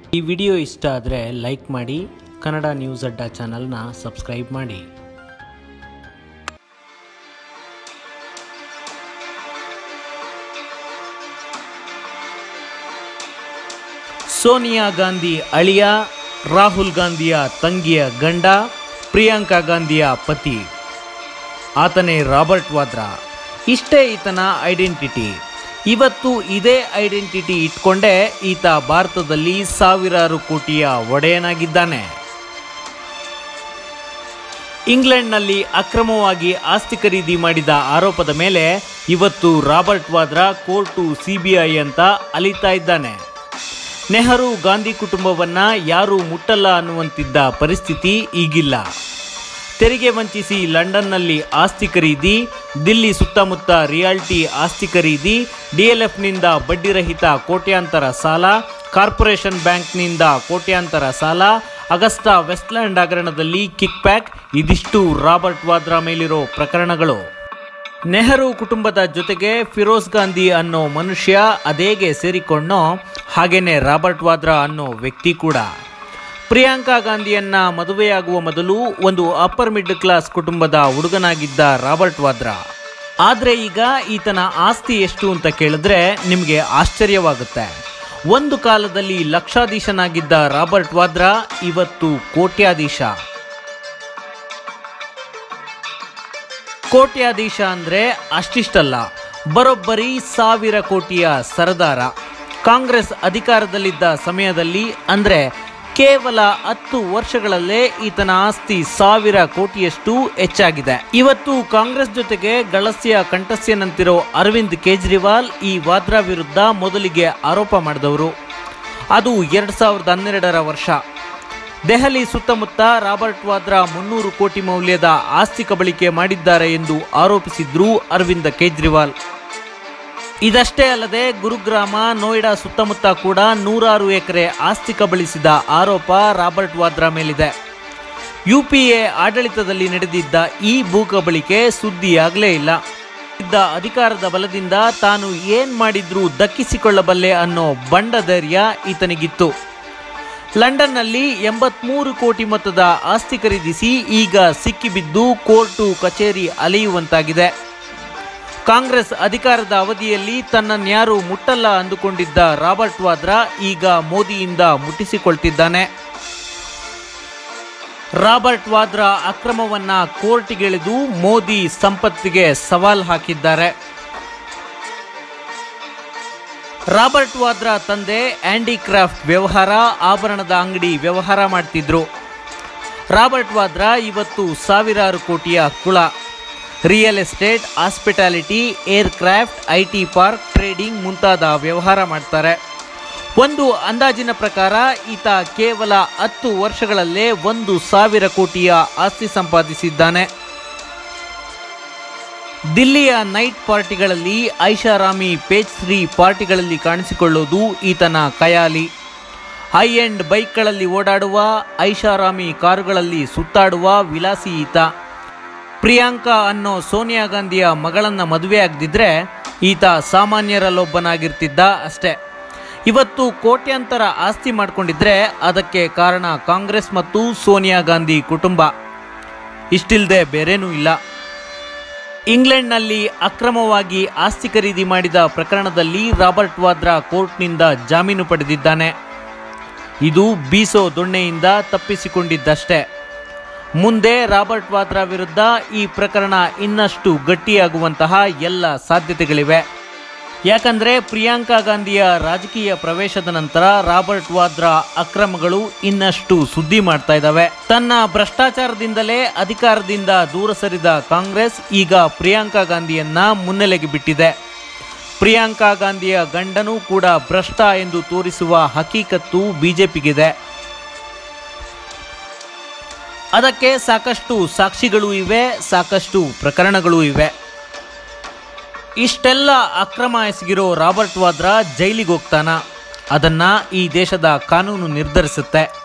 ಈ ವಿಡಿಯೋ ಇಷ್ಟ ಆದರೆ ಲೈಕ್ ಮಾಡಿ ಕನ್ನಡ ನ್ಯೂಸ್ ಅಡ್ಡ ಚಾನಲ್ನ ಸಬ್ಸ್ಕ್ರೈಬ್ ಮಾಡಿ ಸೋನಿಯಾ ಗಾಂಧಿ ಅಳಿಯ ರಾಹುಲ್ ಗಾಂಧಿಯ ತಂಗಿಯ ಗಂಡ ಪ್ರಿಯಾಂಕಾ ಗಾಂಧಿಯ ಪತಿ ಆತನೇ ರಾಬರ್ಟ್ ವಾದ್ರಾ ಇಷ್ಟೇ ಈತನ ಐಡೆಂಟಿಟಿ ಇವತ್ತು ಇದೇ ಐಡೆಂಟಿಟಿ ಇಟ್ಕೊಂಡೇ ಈತ ಭಾರತದಲ್ಲಿ ಸಾವಿರಾರು ಕೋಟಿಯ ಒಡೆಯನಾಗಿದ್ದಾನೆ ಇಂಗ್ಲೆಂಡ್ನಲ್ಲಿ ಅಕ್ರಮವಾಗಿ ಆಸ್ತಿ ಖರೀದಿ ಮಾಡಿದ ಆರೋಪದ ಮೇಲೆ ಇವತ್ತು ರಾಬರ್ಟ್ ವಾದ್ರಾ ಕೋರ್ಟು ಸಿಬಿಐ ಅಂತ ಅಲಿತಾ ಇದ್ದಾನೆ ನೆಹರು ಗಾಂಧಿ ಕುಟುಂಬವನ್ನ ಯಾರೂ ಮುಟ್ಟಲ್ಲ ಅನ್ನುವಂತಿದ್ದ ಪರಿಸ್ಥಿತಿ ಈಗಿಲ್ಲ ತೆರಿಗೆ ವಂಚಿಸಿ ಲಂಡನ್ನಲ್ಲಿ ಆಸ್ತಿ ಖರೀದಿ ದಿಲ್ಲಿ ಸುತ್ತಮುತ್ತ ರಿಯಾಲ್ಟಿ ಆಸ್ತಿ ಖರೀದಿ ಡಿಎಲ್ಎಫ್ನಿಂದ ಬಡ್ಡಿರಹಿತ ಕೋಟ್ಯಾಂತರ ಸಾಲ ಕಾರ್ಪೊರೇಷನ್ ಬ್ಯಾಂಕ್ನಿಂದ ಕೋಟ್ಯಾಂತರ ಸಾಲ ಅಗಸ್ಟಾ ವೆಸ್ಟ್ಲ್ಯಾಂಡ್ ಹಗರಣದಲ್ಲಿ ಕಿಕ್ ಬ್ಯಾಕ್ ಇದಿಷ್ಟು ರಾಬರ್ಟ್ ವಾದ್ರಾ ಮೇಲಿರೋ ಪ್ರಕರಣಗಳು ನೆಹರು ಕುಟುಂಬದ ಜೊತೆಗೆ ಫಿರೋಜ್ ಗಾಂಧಿ ಅನ್ನೋ ಮನುಷ್ಯ ಅದೇಗೆ ಸೇರಿಕೊಂಡೋ ಹಾಗೇನೆ ರಾಬರ್ಟ್ ವಾದ್ರಾ ಅನ್ನೋ ವ್ಯಕ್ತಿ ಕೂಡ ಪ್ರಿಯಾಂಕಾ ಗಾಂಧಿಯನ್ನ ಮದುವೆಯಾಗುವ ಮೊದಲು ಒಂದು ಅಪ್ಪರ್ ಮಿಡ್ಲ್ ಕ್ಲಾಸ್ ಕುಟುಂಬದ ಹುಡುಗನಾಗಿದ್ದ ರಾಬರ್ಟ್ ವಾದ್ರಾ ಆದ್ರೆ ಈಗ ಈತನ ಆಸ್ತಿ ಎಷ್ಟು ಅಂತ ಕೇಳಿದ್ರೆ ನಿಮಗೆ ಆಶ್ಚರ್ಯವಾಗುತ್ತೆ ಒಂದು ಕಾಲದಲ್ಲಿ ಲಕ್ಷಾಧೀಶನಾಗಿದ್ದ ರಾಬರ್ಟ್ ವಾದ್ರಾ ಇವತ್ತು ಕೋಟ್ಯಾಧೀಶ ಕೋಟ್ಯಾಧೀಶ ಅಂದ್ರೆ ಅಷ್ಟಿಷ್ಟಲ್ಲ ಬರೋಬ್ಬರಿ ಸಾವಿರ ಕೋಟಿಯ ಸರದಾರ ಕಾಂಗ್ರೆಸ್ ಅಧಿಕಾರದಲ್ಲಿದ್ದ ಸಮಯದಲ್ಲಿ ಅಂದ್ರೆ ಕೇವಲ ಹತ್ತು ವರ್ಷಗಳಲ್ಲೇ ಈತನ ಆಸ್ತಿ ಸಾವಿರ ಕೋಟಿಯಷ್ಟು ಹೆಚ್ಚಾಗಿದೆ ಇವತ್ತು ಕಾಂಗ್ರೆಸ್ ಜೊತೆಗೆ ಗಳಸ್ಯ ಕಂಠಸ್ಯನಂತಿರೋ ಅರವಿಂದ್ ಕೇಜ್ರಿವಾಲ್ ಈ ವಾದ್ರಾ ವಿರುದ್ಧ ಮೊದಲಿಗೆ ಆರೋಪ ಮಾಡಿದವರು ಅದು ಎರಡ್ ಸಾವಿರದ ಹನ್ನೆರಡರ ವರ್ಷ ದೆಹಲಿ ಸುತ್ತಮುತ್ತ ರಾಬರ್ಟ್ ವಾದ್ರಾ ಮುನ್ನೂರು ಕೋಟಿ ಮೌಲ್ಯದ ಆಸ್ತಿ ಕಬಳಿಕೆ ಮಾಡಿದ್ದಾರೆ ಎಂದು ಆರೋಪಿಸಿದ್ರು ಅರವಿಂದ ಕೇಜ್ರಿವಾಲ್ ಇದಷ್ಟೇ ಅಲ್ಲದೆ ಗುರುಗ್ರಾಮ ನೋಯ್ಡಾ ಸುತ್ತಮುತ್ತ ಕೂಡ ನೂರಾರು ಎಕರೆ ಆಸ್ತಿ ಕಬಳಿಸಿದ ಆರೋಪ ರಾಬರ್ಟ್ ವಾದ್ರಾ ಮೇಲಿದೆ ಯುಪಿಎ ಆಡಳಿತದಲ್ಲಿ ನಡೆದಿದ್ದ ಈ ಭೂ ಕಬಳಿಕೆ ಸುದ್ದಿಯಾಗಲೇ ಇಲ್ಲ ಇದ್ದ ಅಧಿಕಾರದ ಬಲದಿಂದ ತಾನು ಏನ್ ಮಾಡಿದ್ರೂ ದಕ್ಕಿಸಿಕೊಳ್ಳಬಲ್ಲೆ ಅನ್ನೋ ಬಂಡ ಧೈರ್ಯ ಈತನಿಗಿತ್ತು ಲಂಡನ್ನಲ್ಲಿ ಎಂಬತ್ಮೂರು ಕೋಟಿ ಮೊತ್ತದ ಆಸ್ತಿ ಖರೀದಿಸಿ ಈಗ ಸಿಕ್ಕಿಬಿದ್ದು ಕೋರ್ಟು ಕಚೇರಿ ಅಲೆಯುವಂತಾಗಿದೆ ಕಾಂಗ್ರೆಸ್ ಅಧಿಕಾರದ ಅವಧಿಯಲ್ಲಿ ತನ್ನನ್ಯಾರು ಮುಟ್ಟಲ್ಲ ಅಂದುಕೊಂಡಿದ್ದ ರಾಬರ್ಟ್ ವಾದ್ರಾ ಈಗ ಮೋದಿಯಿಂದ ಮುಟ್ಟಿಸಿಕೊಳ್ತಿದ್ದಾನೆ ರಾಬರ್ಟ್ ವಾದ್ರಾ ಅಕ್ರಮವನ್ನ ಕೋರ್ಟ್ಗಿಳಿದು ಮೋದಿ ಸಂಪತ್ತಿಗೆ ಸವಾಲ್ ಹಾಕಿದ್ದಾರೆ ರಾಬರ್ಟ್ ವಾದ್ರಾ ತಂದೆ ಆಂಡಿ ಕ್ರಾಫ್ಟ್ ವ್ಯವಹಾರ ಆಭರಣದ ಅಂಗಡಿ ವ್ಯವಹಾರ ಮಾಡ್ತಿದ್ರು ರಾಬರ್ಟ್ ವಾದ್ರಾ ಇವತ್ತು ಸಾವಿರಾರು ಕೋಟಿಯ ಕುಳ real estate hospitality aircraft I T park trading ಮುಂತಾದ ವ್ಯವಹಾರ ಮಾಡ್ತಾರೆ ಒಂದು ಅಂದಾಜಿನ ಪ್ರಕಾರ ಈತ ಕೇವಲ ಹತ್ತು ವರ್ಷಗಳಲ್ಲೇ ಒಂದು ಸಾವಿರ ಕೋಟಿಯ ಆಸ್ತಿ ಸಂಪಾದಿಸಿದ್ದಾನೆ ದಿಲ್ಲಿಯ ನೈಟ್ ಪಾರ್ಟಿಗಳಲ್ಲಿ ಐಷಾರಾಮಿ ಪೇಚ್ರಿ ಪಾರ್ಟಿಗಳಲ್ಲಿ ಕಾಣಿಸಿಕೊಳ್ಳೋದು ಈತನ ಕಯಾಲಿ ಹೈ ಎಂಡ್ ಬೈಕ್ಗಳಲ್ಲಿ ಓಡಾಡುವ ಐಷಾರಾಮಿ ಕಾರುಗಳಲ್ಲಿ ಸುತ್ತಾಡುವ ವಿಲಾಸಿ ಈತ ಪ್ರಿಯಾಂಕಾ ಅನ್ನೋ ಸೋನಿಯಾ ಗಾಂಧಿಯ ಮಗಳನ್ನ ಮದುವೆ ಆಗದಿದ್ರೆ ಈತ ಸಾಮಾನ್ಯರಲ್ಲೊಬ್ಬನಾಗಿರ್ತಿದ್ದ ಅಷ್ಟೇ ಇವತ್ತು ಕೋಟ್ಯಾಂತರ ಆಸ್ತಿ ಮಾಡಿಕೊಂಡಿದ್ರೆ ಅದಕ್ಕೆ ಕಾರಣ ಕಾಂಗ್ರೆಸ್ ಮತ್ತು ಸೋನಿಯಾ ಗಾಂಧಿ ಕುಟುಂಬ ಇಷ್ಟಿಲ್ಲದೆ ಬೇರೇನೂ ಇಲ್ಲ ಇಂಗ್ಲೆಂಡ್ನಲ್ಲಿ ಅಕ್ರಮವಾಗಿ ಆಸ್ತಿ ಖರೀದಿ ಮಾಡಿದ ಪ್ರಕರಣದಲ್ಲಿ ರಾಬರ್ಟ್ ವಾದ್ರಾ ಕೋರ್ಟ್ನಿಂದ ಜಾಮೀನು ಪಡೆದಿದ್ದಾನೆ ಇದು ಬೀಸೋ ದೊಣ್ಣೆಯಿಂದ ತಪ್ಪಿಸಿಕೊಂಡಿದ್ದಷ್ಟೇ ಮುಂದೆ ರಾಬರ್ಟ್ ವಾದ್ರಾ ವಿರುದ್ಧ ಈ ಪ್ರಕರಣ ಇನ್ನಷ್ಟು ಗಟ್ಟಿಯಾಗುವಂತಹ ಎಲ್ಲ ಸಾಧ್ಯತೆಗಳಿವೆ ಯಾಕಂದ್ರೆ ಪ್ರಿಯಾಂಕಾ ಗಾಂಧಿಯ ರಾಜಕೀಯ ಪ್ರವೇಶದ ನಂತರ ರಾಬರ್ಟ್ ವಾದ್ರಾ ಅಕ್ರಮಗಳು ಇನ್ನಷ್ಟು ಸುದ್ದಿ ಮಾಡ್ತಾ ಇದ್ದಾವೆ ತನ್ನ ಭ್ರಷ್ಟಾಚಾರದಿಂದಲೇ ಅಧಿಕಾರದಿಂದ ದೂರ ಸರಿದ ಕಾಂಗ್ರೆಸ್ ಈಗ ಪ್ರಿಯಾಂಕಾ ಗಾಂಧಿಯನ್ನ ಮುನ್ನೆಲೆಗೆ ಬಿಟ್ಟಿದೆ ಪ್ರಿಯಾಂಕಾ ಗಾಂಧಿಯ ಗಂಡನೂ ಕೂಡ ಭ್ರಷ್ಟ ಎಂದು ತೋರಿಸುವ ಹಕೀಕತ್ತು ಬಿಜೆಪಿಗಿದೆ ಅದಕ್ಕೆ ಸಾಕಷ್ಟು ಸಾಕ್ಷಿಗಳು ಇವೆ ಸಾಕಷ್ಟು ಪ್ರಕರಣಗಳು ಇವೆ ಇಷ್ಟೆಲ್ಲ ಅಕ್ರಮ ಎಸಗಿರೋ ರಾಬರ್ಟ್ ವಾದ್ರಾ ಜೈಲಿಗೆ ಹೋಗ್ತಾನ ಅದನ್ನ ಈ ದೇಶದ ಕಾನೂನು ನಿರ್ಧರಿಸುತ್ತೆ